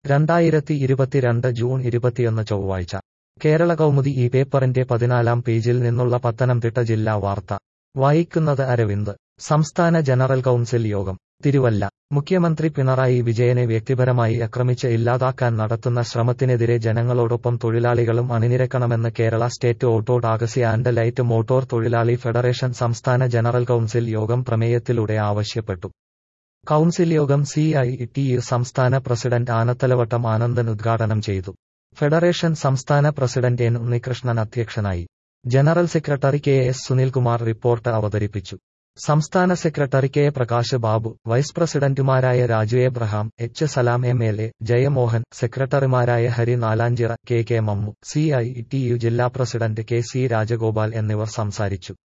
രണ്ടായിരത്തി ഇരുപത്തിരണ്ട് ജൂൺ ഇരുപത്തിയൊന്ന് ചൊവ്വാഴ്ച കേരള കൗമുദി ഈ പേപ്പറിന്റെ പതിനാലാം പേജിൽ നിന്നുള്ള പത്തനംതിട്ട ജില്ലാ വാർത്ത വായിക്കുന്നത് അരവിന്ദ് സംസ്ഥാന ജനറൽ കൗൺസിൽ യോഗം തിരുവല്ല മുഖ്യമന്ത്രി പിണറായി വിജയനെ വ്യക്തിപരമായി ആക്രമിച്ച് ഇല്ലാതാക്കാൻ നടത്തുന്ന ശ്രമത്തിനെതിരെ ജനങ്ങളോടൊപ്പം തൊഴിലാളികളും അണിനിരക്കണമെന്ന് Kerala state auto taxi and light motor തൊഴിലാളി ഫെഡറേഷൻ സംസ്ഥാന ജനറൽ കൗൺസിൽ യോഗം പ്രമേയത്തിലൂടെ ആവശ്യപ്പെട്ടു കൗൺസിൽ യോഗം സി ഐ ടി യു സംസ്ഥാന പ്രസിഡന്റ് ആനത്തലവട്ടം ആനന്ദൻ ഉദ്ഘാടനം ചെയ്തു ഫെഡറേഷൻ സംസ്ഥാന പ്രസിഡന്റ് എൻ ഉണ്ണികൃഷ്ണൻ അധ്യക്ഷനായി general secretary K S Sunilkumar report അവതരിപ്പിച്ചു സംസ്ഥാന secretary K Prakash Babu vice പ്രസിഡന്റുമാരായ Raju Abraham H Salam M L A Jayamohan സെക്രട്ടറിമാരായ Hari Nalanchira K K Mammu C I T U ജില്ലാ പ്രസിഡന്റ് കെ സി രാജഗോപാൽ എന്നിവർ സംസാരിച്ചു